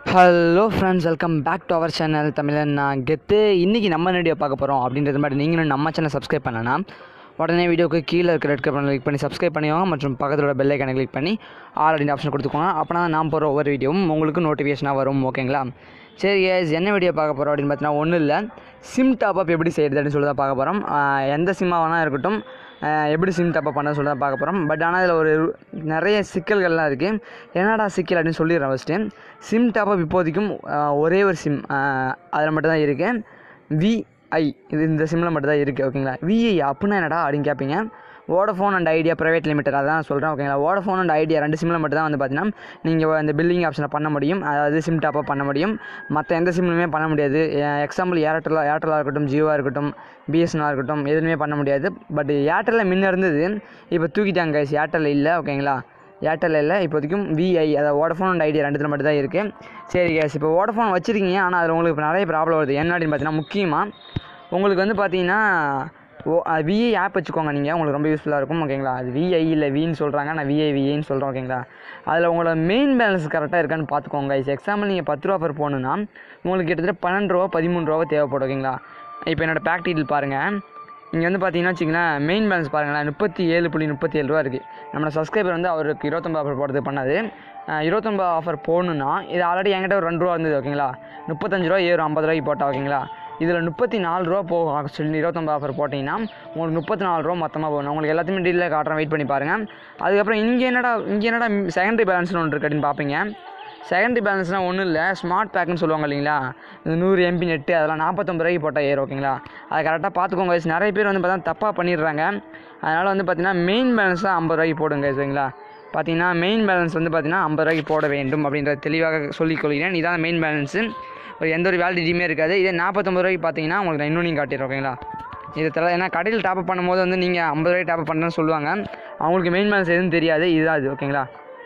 Hello friends welcome back to our channel Tamizhan நான் கெத்து இன்றைக்கி நம்ம வீடியோ பார்க்க போகிறோம் அப்படின்றது மாதிரி நீங்களும் நம்ம சேனல் சப்ஸ்கிரைப் பண்ணலன்னா உடனே வீடியோக்கு கீழே இருக்கிற ரெட் கலர் கிளிக் பண்ணி சப்ஸ்கிரைப் பண்ணிக்கோங்க மற்றும் பக்கத்தோட பெல் ஐக்கானை கிளிக் பண்ணி ஆல் அப்படின்ற ஆப்ஷன் கொடுத்துக்கோங்க அப்போனா நான் போகிற ஒவ்வொரு வீடியோவும் உங்களுக்கு நோட்டிஃபிகேஷனாக வரும் ஓகேங்களா சரி guys, என்ன வீடியோ பார்க்க போகிறோம் அப்படின்னு பார்த்தீங்கன்னா ஒன்றும் இல்லை சிம் டாப் அப் எப்படி செய்யுது அப்படின்னு சொல்லி தான் பார்க்க போகிறோம் எந்த சிம்மாக வேணால் இருக்கட்டும் ஆஹ் எப்படி சிம் டாப் அப் பண்ண சொல்லி தான் பார்க்க போகிறோம் பட் ஆனால் இதில் ஒரு நிறைய சிக்கல்கள்லாம் இருக்குது என்னடா சிக்கல் அப்படின்னு சொல்லிடுறேன் ஃபஸ்ட்டு சிம் டாப் அப் இப்போதைக்கும் ஆஹ் ஒரே ஒரு சிம் அதில் மட்டும் தான் இருக்குது விஐ இது இந்த சிம்மில் மட்டும் தான் இருக்குது ஓகேங்களா விஐ அப்படின்னா என்னடா அப்படின்னு கேட்பீங்க Vodafone and Idea private limited அதான் சொல்கிறேன் ஓகேங்களா வோடஃபோன் அண்ட் ஐடியா ரெண்டு சிம்மில் மட்டும் தான் வந்து பார்த்தீங்கன்னா நீங்கள் இந்த பில்லிங் ஆப்ஷனை பண்ண முடியும் அதாவது சிம் டாப் அப் பண்ண முடியும் மற்ற எந்த சிம்லையுமே பண்ண முடியாது எக்ஸாம்பிள் ஏர்டெல் ஏர்டெல்லாக இருக்கட்டும் ஜியோவாக இருக்கட்டும் பிஎஸ்என்னாக இருக்கட்டும் எதுவுமே பண்ண முடியாது பட் ஏர்டெல்லில் முன்ன இருந்தது இப்போ தூக்கிட்டாங்க guys. ஏர்டெல் இல்லை ஓகேங்களா ஏர்டெல் இல்லை இப்போதைக்கும் விஐ அதாவது வோடஃபோன் அண்ட் ஐடியா ரெண்டுத்தில் மட்டும் தான் இருக்குது சரி கேஸ் இப்போ வோடஃபோன் வச்சுருக்கீங்க ஆனால் அதில் உங்களுக்கு இப்போ நிறைய ப்ராப்ளம் வருது என்ன அப்படின்னு பார்த்தீங்கன்னா முக்கியமாக உங்களுக்கு வந்து பார்த்தீங்கன்னா ஓ விஐ ஆப் வச்சுக்கோங்க நீங்கள் உங்களுக்கு ரொம்ப யூஸ்ஃபுல்லாக இருக்கும் ஓகேங்களா அது விஐ இல்லை வின்னு சொல்கிறாங்க நான் விஐ விஐன்னு சொல்கிறேன் ஓகேங்களா அதில் உங்களோட மெயின் பேலன்ஸ் கரெக்டாக இருக்கான்னு பார்த்துக்கோங்க இப்போ எக்ஸாம்பிள் நீங்கள் பத்து ரூபா பர் போகணுன்னா உங்களுக்கு கிட்டத்தட்ட பன்னெண்டு ரூபா பதிமூணு ரூபா தேவைப்படும் ஓகேங்களா இப்போ என்னோடய பேக் டீட்டெயில் பாருங்கள் இங்கே வந்து பார்த்தீங்கன்னா வச்சிங்களேன் மெயின் பேலன்ஸ் பாருங்களேன் முப்பத்தி ஏழு புள்ளி முப்பத்தி ஏழு ரூபா இருக்குது நம்மளோட சப்ஸ்கிரைபர் வந்து அவருக்கு இருபத்தொம்பது ஆஃபர் போடுறது பண்ணது அஹ் இருபத்தொம்பது ஆஃபர் போடணுன்னா இது ஆல்ரெடி என்கிட்ட ஒரு ரெண்டு ரூபா இருந்தது ஓகேங்களா முப்பத்தஞ்சு ரூபா ஏறும் ஐம்பது ரூபாய்க்கு போட்டா ஓகேங்களா இதில் முப்பத்தி நாலு ரூபா போகும் ஆக்சுவலி இருபத்தொம்பது ஆஃபர் போட்டிங்கன்னா உங்களுக்கு முப்பத்தி நாலு ரூபா மொத்தமாக போகணும் உங்களுக்கு எல்லாத்தையுமே டீலில் காட்டுறேன் வெயிட் பண்ணி பாருங்கள் அதுக்கப்புறம் இங்கே என்னடா இங்கே என்னடா செகண்டரி பேலன்ஸ்னு ஒன்று இருக்குது அப்படின்னு பார்ப்பீங்க செகண்டரி பேலன்ஸ்னால் ஒன்றும் இல்லை ஸ்மார்ட் பேக்குன்னு சொல்லுவாங்க இல்லைங்களா இந்த நூறு எம்பி நெட்டு அதெல்லாம் நாற்பத்தொம்பது ரூபாய்க்கு போட்டால் ஏறும் ஓகேங்களா அதை கரெக்டாக பார்த்துக்கோங்க guys. நிறைய பேர் வந்து பார்த்தா தப்பாக பண்ணிடுறாங்க அதனால் வந்து பார்த்தீங்கன்னா மெயின் பேலன்ஸ் தான் ஐம்பது ரூபாய்க்கு போடுங்க guys, ஓகேங்களா பார்த்தீங்கன்னா மெயின் பேலன்ஸ் வந்து பார்த்தீங்கன்னா ஐம்பது ரூபாய்க்கு போட வேண்டும் அப்படின்றத தெளிவாக சொல்லிக் கொள்கிறேன் இதான் மெயின் பேலன்ஸு ஒரு எந்த ஒரு வேலிடிட்டியுமே இருக்காது இதே நாற்பத்தொம்பது ரூபாய்க்கு பார்த்தீங்கன்னா உங்களுக்கு நான் இன்னும் நீங்கள் காட்டிடுறேன் ஓகேங்களா இது தர ஏன்னா கடையில் டாப்அப் பண்ணும்போது வந்து நீங்கள் ஐம்பது ரூபாய்க்கு டாப்அப் பண்ணுறேன்னு சொல்லுவாங்க அவங்களுக்கு மெயின் பேலன்ஸ் எதுவும் தெரியாது இதுதான் இது ஓகேங்களா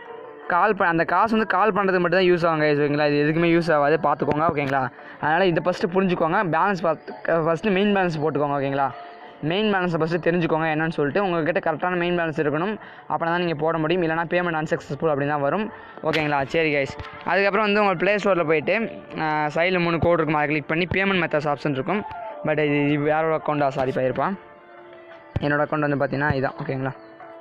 கால் ப அந்த காசு வந்து கால் பண்ணுறது மட்டும் தான் யூஸ் ஆகுங்க ஓகேங்களா இது எதுக்குமே யூஸ் ஆகாது பார்த்துக்கோங்க ஓகேங்களா அதனால் இதை ஃபஸ்ட்டு புரிஞ்சுக்கோங்க பேலன்ஸ் பார்த்து ஃபஸ்ட்டு மெயின் பேலன்ஸ் போட்டுக்கோங்க ஓகேங்களா மெயின் பேலன்ஸை ஃபஸ்ட்டு தெரிஞ்சுக்கோங்க என்னன்னு சொல்லிட்டு உங்கள்கிட்ட கரெக்டான மெயின் பேலன்ஸ் இருக்கணும் அப்போ தான் நீங்கள் போட முடியும் இல்லைனா பேமெண்ட் அன்சக்ஸஸ்ஃபுல் அப்படின்னு தான் வரும் ஓகேங்களா சரி கைஸ் அதுக்கப்புறம் வந்து உங்கள் ப்ளே ஸ்டோரில் போயிட்டு சைடில் மூணு கோட் இருக்கும் அதை கிளிக் பண்ணி பேமெண்ட் மெத்தட்ஸ் ஆப்ஷன் இருக்கும் பட் இது இது யாரோட அக்கௌண்ட்டா சாரி போயிருப்பான் என்னோடய அக்கௌண்ட் வந்து பார்த்தீங்கன்னா இதான் ஓகேங்களா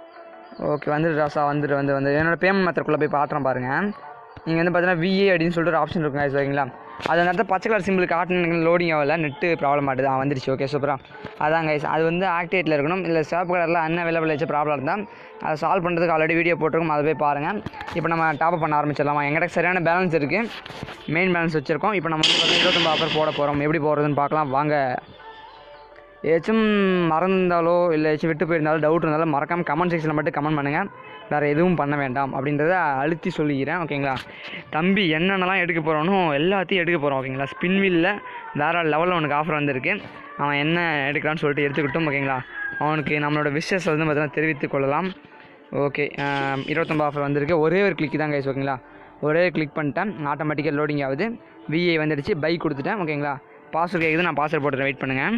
ஓகே வந்துட்டு ராசா வந்துட்டு வந்து வந்து என்னோட பேமெண்ட் மெத்தட்குள்ளே போய் பாத்திரம் பாருங்கள் நீங்கள் வந்து பார்த்தீங்கன்னா விஏ அப்படின்னு சொல்லிட்டு ஒரு ஆப்ஷன் இருக்கும் guys, ஓகேங்களா அது அந்த இடத்துல பச்சை கலர் சிம்பிள் காட்டணும் லோடிங் ஆகல நெட்டு ப்ராப்ளம் ஆகுது ஆ வந்துருச்சு ஓகே சூப்பரா அதான் கைஸ் அது வந்து ஆக்டிவேட்டில் இருக்கணும் இல்லை சிவப்பு கலரில் அன் அவைலபிள் வச்ச ப்ராப்ளம் இருந்தால் அதை சால்வ் பண்ணுறதுக்கு ஆல்ரெடி வீடியோ போட்டிருக்கோம் அதை போய் பாருங்கள் இப்போ நம்ம டாப் பண்ண ஆரம்பிச்சிடலாமா எங்கிட்ட சரியான பேலன்ஸ் இருக்குது மெயின் பேலன்ஸ் வச்சுருக்கோம் இப்போ நம்ம வந்து பார்த்தீங்கன்னா இருபத்தொம்பது ஆஃபர் போட போகிறோம் எப்படி போடுறதுன்னு பார்க்கலாம் வாங்க ஏச்சும் மறந்தாலோ இல்லை ஏச்சும் விட்டு போயிருந்தாலோ டவுட் இருந்தாலும் மறக்காமல் கமெண்ட் செக்ஷனில் மட்டும் கமெண்ட் பண்ணுங்கள் வேறு எதுவும் பண்ண வேண்டாம் அப்படின்றத அழுத்தி சொல்லிக்கிறேன் ஓகேங்களா தம்பி என்னென்னலாம் எடுக்க போகிறானோ எல்லாத்தையும் எடுக்க போகிறோம் ஓகேங்களா ஸ்பின் வீலில் வேறு லெவலில் அவனுக்கு ஆஃபர் வந்திருக்கு அவன் என்ன எடுக்கிறான்னு சொல்லிட்டு எடுத்துக்கிட்டும் ஓகேங்களா அவனுக்கு நம்மளோட விஷஸ் வந்து பார்த்தீங்கன்னா தெரிவித்துக் கொள்ளலாம் ஓகே இருபத்தொம்பது ஆஃபர் வந்திருக்கு ஒரே ஒரு கிளிக் தான் கைஸ் ஓகேங்களா ஒரே கிளிக் பண்ணிட்டேன் ஆட்டோமேட்டிக்காக லோடிங் ஆகுது விஏ வந்துடுச்சு பைக் கொடுத்துட்டேன் ஓகேங்களா பாஸ்வேர்ட் கேட்குது நான் பாஸ்வேர்ட் போட்டுறேன் வெயிட் பண்ணுங்கள்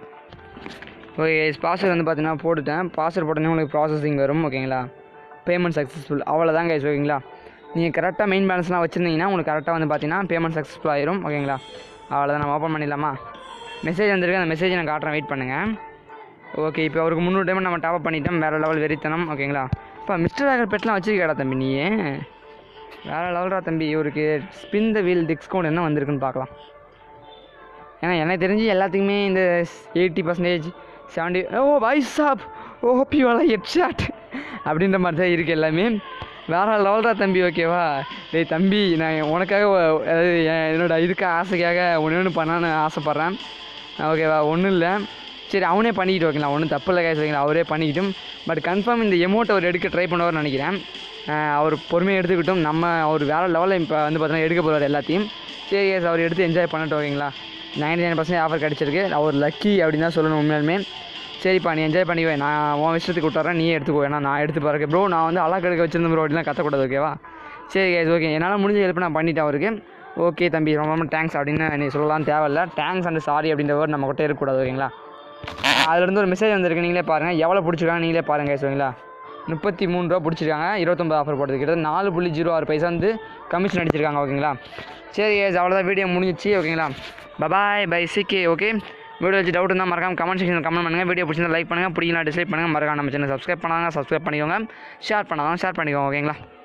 ஓகே பாஸ்வேர்ட் வந்து பார்த்தீங்கன்னா போட்டுட்டேன் பாஸ்வேர்ட் போட்டோன்னே உங்களுக்கு ப்ராசஸிங் வரும் ஓகேங்களா பேமெண்ட் சக்ஸஸ்ஃபுல் அவ்வளோதான் கைஸ் ஓகேங்களா நீங்கள் கரெக்டாக மெயின் பேலன்ஸ்லாம் வச்சுருந்தீங்கன்னா உங்களுக்கு கரெக்டாக வந்து பார்த்தீங்கன்னா பேமெண்ட் சக்ஸஸ்ஃபுல் ஆயிரும் ஓகேங்களா அவ்வளோதான் நம்ம ஓப்பன் பண்ணிடலாமா மெசேஜ் வந்திருக்கு அந்த மெசேஜ் நான் காட்டுறேன் வெயிட் பண்ணுங்கள் ஓகே இப்போ அவருக்கு முந்நூறு டைம் நம்ம டாப் பண்ணிட்டோம் வேறு லெவல் வெறித்தனம் ஓகேங்களா இப்போ மிஸ்டர் வேகர் பெட்லாம் வச்சிருக்காடா தம்பி நீ வேறு லெவல்ரா தம்பி இவருக்கு ஸ்பின் த வீல் டிஸ்கவுண்ட் என்ன வந்திருக்குன்னு பார்க்கலாம் ஏன்னா எனக்கு தெரிஞ்சு எல்லாத்துக்குமே இந்த எயிட்டி பர்சன்டேஜ் செவன்டி ஓ வாய்ஸ் சாப் ஓ பியூலா ஹெட் ஷாட் அப்படின்ற மாதிரி தான் இருக்குது எல்லாமே வேற லெவல்ரா தம்பி ஓகேவா டேய் தம்பி நான் உனக்காக ஒ- அதாவது என் என்னோட இதுக்கு ஆசைக்காக ஒன்று ஒன்று பண்ணான்னு ஆசைப்பட்றேன் ஓகேவா ஒன்றும் இல்லை சரி அவனே பண்ணிக்கிட்டு ஓகேங்களா ஒன்றும் தப்பு இல்லை கேஸ் ஓகேங்களா அவரே பண்ணிக்கிட்டும் பட் கன்ஃபார்ம் இந்த எமௌண்ட் அவர் எடுக்க ட்ரை பண்ணுவார்னு நினைக்கிறேன் அஹ் அவர் பொறுமையாக எடுத்துக்கிட்டும் நம்ம அவர் வேறு லெவலில் இப்போ வந்து பார்த்தீங்கன்னா எடுக்க போகிறார் எல்லாத்தையும் சரி கேஸ் அவர் எடுத்து என்ஜாய் பண்ணட்டும் ஓகேங்களா நைன்டி நைன் பர்சன்ட் ஆஃபர் கிடச்சிருக்கு அவர் லக்கி அப்படின்னு தான் சொல்லணும் உண்மையாலுமே சரிப்பா நீ என்ஜாய் பண்ணிக்குவேன் நான் உன் விஷயத்துக்கு விட்டுறேன் நீயே எடுத்துக்கோ ஏன்னா நான் எடுத்து பாருங்க ப்ரோ நான் வந்து அழகு எடுக்க வச்சிருந்த ப்ரோ அப்படிலாம் கத்தக்கூடாது ஓகேவா சரி கேஸ் ஓகே என்னால் முடிஞ்ச ஹெல்ப் நான் பண்ணிட்டேன் அவருக்கு ஓகே தம்பி ரொம்ப ரொம்ப தேங்க்ஸ் அப்படின்னு நீ சொல்லலாம் தேவையில்ல தேங்க்ஸ் அண்ட் சாரி அப்படின்ற வேர்டு நம்ம கிட்ட இருக்கக்கூடாது ஓகேங்களா அதுலேருந்து ஒரு மெசேஜ் வந்திருக்கு நீங்களே பாருங்கள் எவ்வளோ பிடிச்சிருக்காங்க நீங்களே பாருங்கள் சரிங்களா முப்பத்தி மூணு ரூபா பிடிச்சிருக்காங்க இருபத்தொம்பது ஆஃபர் போட்டது கிட்டத்தட்ட நாலு புள்ளி ஜீரோ ஆறு பைசா வந்து கமிஷன் அடிச்சிருக்காங்க ஓகேங்களா சரி guys, அவ்வளோதான் வீடியோ முடிஞ்சிச்சு ஓகேங்களா bye bye bye CK okay video வச்சு டவுட் இருந்தால் மறக்காம கமெண்ட் செக்ஷனில் கமெண்ட் பண்ணுங்கள் வீடியோ பிடிச்சிருந்தா லைக் பண்ணுங்கள் பிடிக்கலாம் டிஸ்லைக் பண்ணுங்கள் மறக்காம நம்ம சேனல் சப்ஸ்கிரைப் பண்ணாங்க சப்ஸ்கிரைப் பண்ணிக்கோங்க ஷேர் பண்ணாங்க ஷேர் பண்ணிக்கோங்க ஓகேங்களா